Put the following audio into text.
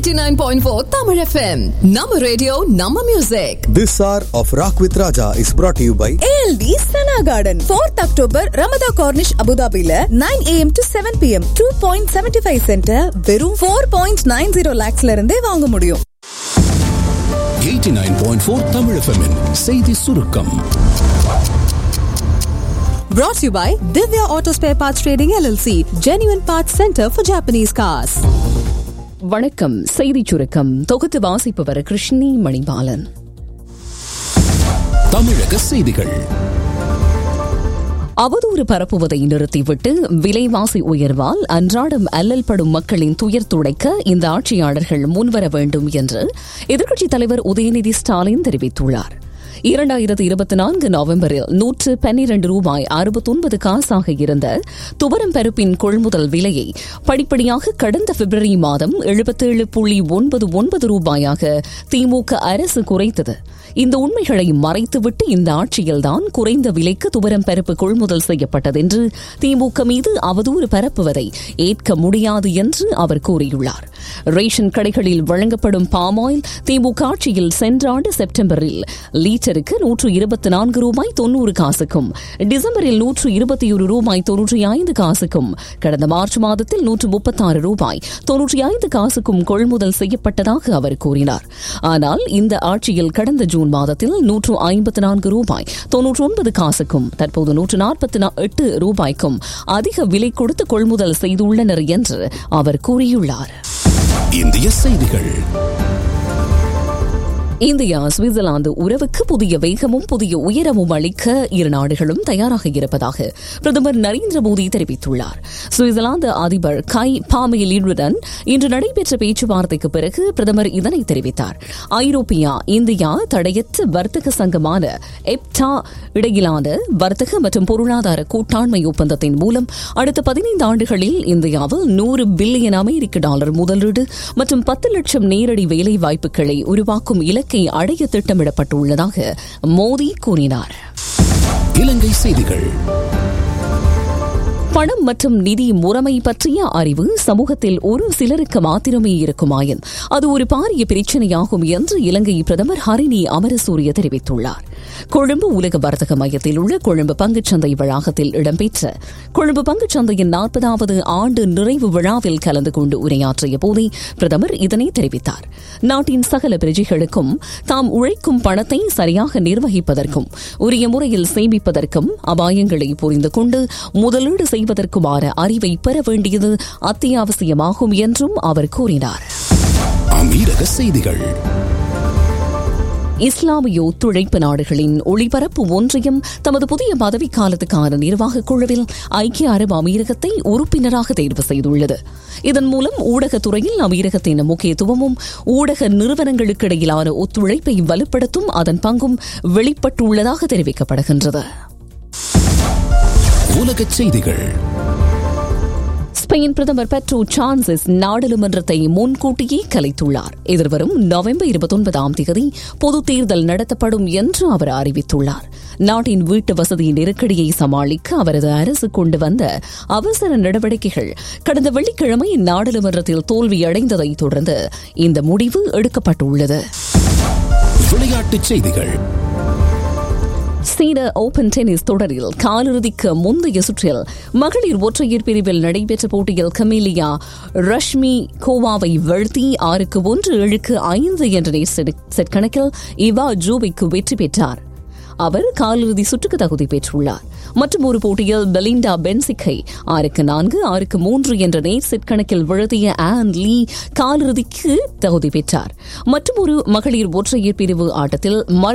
89.4 Tamil FM. Nama radio, Nama music. This hour of Rock with Raja is brought to you by ALT Sana garden fourth October Ramada Corniche அபுதாபில nine AM to seven PM two point seventy five centre வெறும் four point nine zero லேக்ஸ்ல இருந்தே வாங்க முடியும் 89.4 Tamil FM -இன் செய்தி சுருக்கம் brought to you by Divya Auto Spare Parts Trading LLC, Genuine Parts Center for Japanese Cars. வணக்கம் செய்திச் சுருக்கம் தொகுத்து வாசிப்பவர் கிருஷ்ணி மணிபாலன் தமிழக செய்திகள் அவதூறு பரப்புவதை நிறுத்திவிட்டு விலைவாசி உயர்வால் அன்றாடம் அல்லல்படும் மக்களின் துயர் துடைக்க இந்த ஆட்சியாளர்கள் முன்வர வேண்டும் என்று எதிர்க்கட்சித் தலைவர் உதயநிதி ஸ்டாலின் தெரிவித்துள்ளார் இரண்டாயிரத்து இருபத்தி நான்கு நவம்பரில் நூற்று பன்னிரண்டு ரூபாய் அறுபத்தொன்பது காசாக இருந்த துவரம் பருப்பின் கொள்முதல் விலையை படிப்படியாக கடந்த பிப்ரவரி மாதம் எழுபத்தேழு புள்ளி ஒன்பது ஒன்பது ரூபாயாக திமுக அரசு குறைத்தது இந்த உண்மைகளை மறைத்துவிட்டு இந்த ஆட்சியில்தான் குறைந்த விலைக்கு துவரம் பருப்பு கொள்முதல் செய்யப்பட்டது என்று திமுக மீது அவதூறு பரப்புவதை ஏற்க முடியாது என்று அவர் கூறியுள்ளார் ரேஷன் கடைகளில் வழங்கப்படும் பாமாயில் திமுக ஆட்சியில் சென்ற ஆண்டு செப்டம்பரில் லீட்டருக்கு நூற்று இருபத்தி நான்கு ரூபாய் தொன்னூறு காசுக்கும் டிசம்பரில் நூற்று இருபத்தி ஒரு ரூபாய் தொன்னூற்றி ஐந்து காசுக்கும் கடந்த மார்ச் மாதத்தில் நூற்று முப்பத்தாறு ரூபாய் தொன்னூற்றி ஐந்து காசுக்கும் கொள்முதல் செய்யப்பட்டதாக அவர் கூறினார் ஆனால் இந்த ஆட்சியில் கடந்த ஜூன் மாதத்தில் நூற்று ஐம்பத்தி நான்கு ரூபாய் தொன்னூற்றி ஒன்பது காசுக்கும் தற்போது நூற்று நாற்பத்தி எட்டு ரூபாய்க்கும் அதிக விலை கொடுத்து கொள்முதல் செய்துள்ளனர் என்று அவர் கூறியுள்ளார் இந்திய செய்திகள் இந்தியா சுவிட்சர்லாந்து உறவுக்கு புதிய வேகமும் புதிய உயரமும் அளிக்க இரு நாடுகளும் தயாராக இருப்பதாக பிரதமர் நரேந்திர மோடி தெரிவித்துள்ளார் சுவிட்சர்லாந்து அதிபர் கை பாமேலியுடன் இன்று நடைபெற்ற பேச்சுவார்த்தைக்கு பிறகு பிரதமர் இதனை தெரிவித்தார் ஐரோப்பியா இந்தியா தடையற்ற வர்த்தக சங்கமான எப்டா இடையிலான வர்த்தக மற்றும் பொருளாதார கூட்டாண்மை ஒப்பந்தத்தின் மூலம் அடுத்த பதினைந்து ஆண்டுகளில் இந்தியாவில் நூறு பில்லியன் அமெரிக்க டாலர் முதலீடு மற்றும் பத்து லட்சம் நேரடி வேலை வாய்ப்புகளை உருவாக்கும் இலக்கை அடைய திட்டமிடப்பட்டுள்ளதாக மோடி கூறினார் இலங்கை செய்திகள் பணம் மற்றும் நிதி முறைமை பற்றிய அறிவு சமூகத்தில் ஒரு சிலருக்கு மாத்திரமே இருக்குமாயின் அது ஒரு பாரிய பிரச்சனையாகும் என்று இலங்கை பிரதமர் ஹரிணி அமரசூரிய தெரிவித்துள்ளார் கொழும்பு உலக வர்த்தக மையத்தில் உள்ள கொழும்பு பங்குச்சந்தை வளாகத்தில் இடம்பெற்ற கொழும்பு பங்குச்சந்தையின் நாற்பதாவது ஆண்டு நிறைவு விழாவில் கலந்து கொண்டு உரையாற்றிய போதே பிரதமர் இதனை தெரிவித்தார் நாட்டின் சகல பிரஜைகளுக்கும் தாம் உழைக்கும் பணத்தை சரியாக நிர்வகிப்பதற்கும் உரிய முறையில் சேமிப்பதற்கும் அபாயங்களை புரிந்து கொண்டு முதலீடு செய்வதற்குமான அறிவை பெற வேண்டியது அத்தியாவசியமாகும் என்றும் அவர் கூறினார் அமீரக செய்திகள் இஸ்லாமிய ஒத்துழைப்பு நாடுகளின் ஒளிபரப்பு ஒன்றியம் தமது புதிய பதவிக்காலத்துக்கான நிர்வாகக் குழுவில் ஐக்கிய அரபு அமீரகத்தை உறுப்பினராக தேர்வு செய்துள்ளது இதன் மூலம் ஊடகத்துறையில் அமீரகத்தின் முக்கியத்துவமும் ஊடக நிறுவனங்களுக்கு இடையிலான ஒத்துழைப்பை வலுப்படுத்தும் அதன் பங்கும் வெளிப்பட்டுள்ளதாக தெரிவிக்கப்படுகின்றது உலகச் செய்திகள் ஸ்பெயின் பிரதமர் பெட்ரோ சான்சஸ் நாடாளுமன்றத்தை முன்கூட்டியே கலைத்துள்ளார் எதிர்வரும் நவம்பர் இருபத்தொன்பதாம் தேதி பொது தேர்தல் நடத்தப்படும் என்று அவர் அறிவித்துள்ளார் நாட்டின் வீட்டு வசதி நெருக்கடியை சமாளிக்க அவரது அரசு கொண்டு வந்த அவசர நடவடிக்கைகள் கடந்த வெள்ளிக்கிழமை நாடாளுமன்றத்தில் தோல்வியடைந்ததை தொடர்ந்து இந்த முடிவு எடுக்கப்பட்டுள்ளது விளையாட்டுச் செய்திகள் சீன ஓபன் டென்னிஸ் தொடரில் காலிறுதிக்கு முந்தைய சுற்றில் மகளிர் ஒற்றையர் பிரிவில் நடைபெற்ற போட்டியில் கமீலியா ரஷ்மி கோவாவை வீழ்த்தி ஆறுக்கு ஒன்று ஏழுக்கு ஐந்து என்ற செட் கணக்கில் இவா ஜூவிக்கு வெற்றி பெற்றார் அவர் காலிறுதி சுற்றுக்கு தகுதி பெற்றுள்ளார் மற்றும் ஒரு போட்டியில் பெலிண்டா பென்சிக்கை ஆறுக்கு நான்கு ஆறுக்கு மூன்று என்ற நேர் செட் கணக்கில் விழுதிய ஆன் லீ காலிறுதிக்கு தகுதி பெற்றார் மற்றும் ஒரு மகளிர் ஒற்றையர் பிரிவு ஆட்டத்தில்